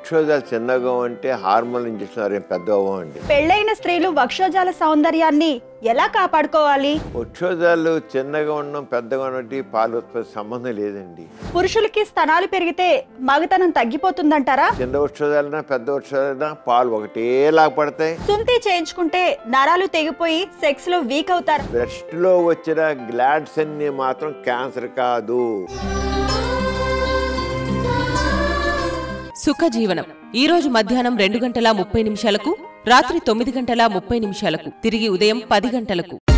వక్షోజాలు చిన్నగా ఉంటే hormone injection ఏం పెద్ద అవ్వండి పెళ్ళైన స్త్రీలు వక్షోజాల సౌందర్యాన్ని ఎలా కాపాడుకోవాలి వక్షోజాలు చిన్నగా ఉండడం పెద్దగా ఉండడం పాలు ఉత్పత్తి సంబంధం లేదండి పురుషులకి స్తనాలు పెరిగితే మగతనం తగ్గిపోతుందంటారా చిన్న వక్షోజాలైనా పెద్ద వక్షోజాలైనా పాలు ఒకటేలా పడతాయి సుంతి చేయించుకుంటే నరాలు తెగిపోయి సెక్స్ లో వీక్ అవుతారు బ్రెస్ట్ లో వచ్చిన గ్లాడ్స్ అన్ని మాత్రం క్యాన్సర్ కాదు సుఖజీవనం ఈ రోజు మధ్యాహ్నం రెండు గంటల ముప్పై నిమిషాలకు రాత్రి తొమ్మిది గంటల ముప్పై నిమిషాలకు తిరిగి ఉదయం పది గంటలకు